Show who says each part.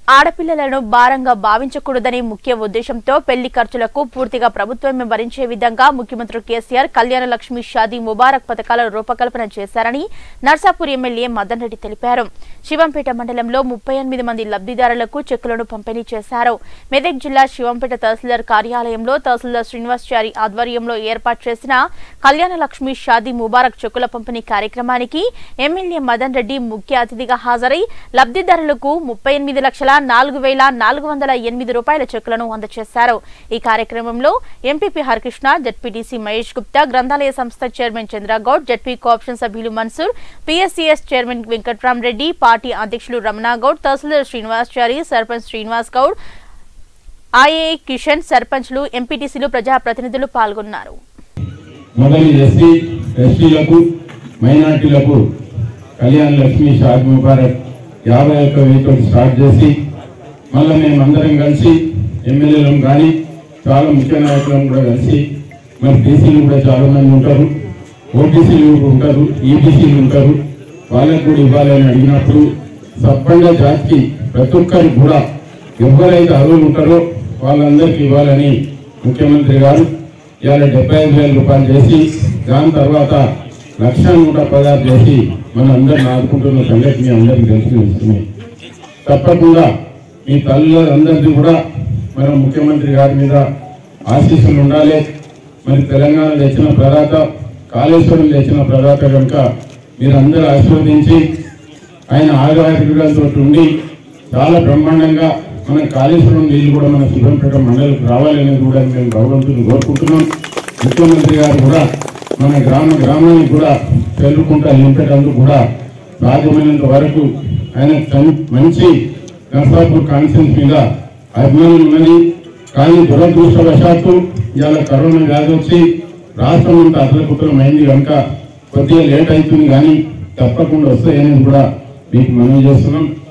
Speaker 1: ఆడపిల్లలను భారంగా భావించకూడదని ముఖ్య ఉద్దేశంతో పెళ్లి ఖర్చులకు పూర్తిగా ప్రభుత్వమే భరించే విధంగా ముఖ్యమంత్రి కేసీఆర్ కళ్యాణ లక్ష్మి షాదీ ముబారక్ పథకాల రూపకల్పన చేశారని నర్సాపూర్ ఎమ్మెల్యే మదన్ రెడ్డి తెలిపారు శివంపేట మండలంలో ముప్పై ఎనిమిది మంది లబ్ధిదారులకు చెక్కులను పంపిణీ చేశారు మెదక్ జిల్లా శివంపేట తహసీల్దార్ కార్యాలయంలో తహసీల్దార్ శ్రీనివాసచారి ఆధ్వర్యంలో ఏర్పాటు చేసిన కళ్యాణ లక్ష్మి షాదీ ముబారక్ చెక్కుల పంపిణీ కార్యక్రమానికి ఎమ్మెల్యే మదన్ రెడ్డి ముఖ్య అతిథిగా హాజరై లబ్ధిదారులకు ముప్పై ఎనిమిది లక్షల నాలుగు వేల నాలుగు వందల ఎనిమిది రూపాయల చెక్కులను అందజేశారు ఈ కార్యక్రమంలో ఎంపీపీ హరికృష్ణ జడ్పీటీసీ మహేష్ గుప్తా గ్రంథాలయ సంస్థ చైర్మన్ చంద్రగౌడ్ జడ్పీ కోఆప్షన్ సభ్యులు Mansoor PSCS chairman Venkatramareddy party అధ్యక్షులు రమణాగౌడ్ తహసీల్దార్ శ్రీనివాసచారి సర్పంచ్ శ్రీనివాస్ గౌడ్ ఐఏ కిషన్ సర్పంచ్లు ఎంపీటీసీలు ప్రజాప్రతినిధులు పాల్గొన్నారు
Speaker 2: మొదలు ఎస్సీ ఎస్టీలకు మైనార్టీలకు కళ్యాణ్ లక్ష్మి షాద్ ముబారక్ యాభై ఒక్క వెయ్యితో స్టార్ట్ చేసి మళ్ళీ మేము అందరం కలిసి ఎమ్మెల్యేలను కానీ చాలా ముఖ్య నాయకులను కూడా కలిసి మరి బీసీలు కూడా చాలా మంది ఉంటారు ఓటీసీలు ఉంటారు ఈబీసీలు ఉంటారు వాళ్ళకు కూడా ఇవ్వాలని అడిగినప్పుడు సబ్బండ జాతికి ప్రతి ఒక్కరికి కూడా ఎవరైతే అర్హులు ఉంటారో వాళ్ళందరికీ ఇవ్వాలని ముఖ్యమంత్రి గారు ఇవాళ డెబ్బై ఐదు వేల రూపాయలు చేసి దాని తర్వాత లక్ష నూట పదహారు చేసి మన అందరిని ఆదుకుంటున్న సంగతి మీ అందరికీ తెలిసిన విషయమే తప్పకుండా మీ తల్లులందరికీ కూడా మన ముఖ్యమంత్రి గారి మీద ఆశీస్సులు ఉండాలి మరి తెలంగాణ తెచ్చిన ప్రదాత కాళేశ్వరం తెచ్చిన ప్రదాత కనుక మీరందరూ ఆశీర్వదించి ఆయన ఆరోగ్యంతో ఉండి చాలా బ్రహ్మాండంగా మన కాళేశ్వరం నీళ్లు కూడా మన శుభ్రంపేట మండలికి రావాలనేది కూడా మేము భగవంతుని కోరుకుంటున్నాం ముఖ్యమంత్రి గారు కూడా మన గ్రామ గ్రామానికి కూడా చెల్లుకుంటా నింపేటందుకు కూడా సాధ్యమైనంత వరకు ఆయన తన- మంచి నర్సాపూర్ కాన్ఫరెన్స్ మీద అభిమానం ఉన్నది కానీ దురదృష్టవశాత్తు ఇవాళ కరోనా వ్యాధి వచ్చి రాష్ట్రం అంతా అతలకుతలం అయింది కనుక కొద్దిగా లేట్ అవుతుంది కానీ తప్పకుండా వస్తాయనేది కూడా మీకు మనవి చేస్తున్నాం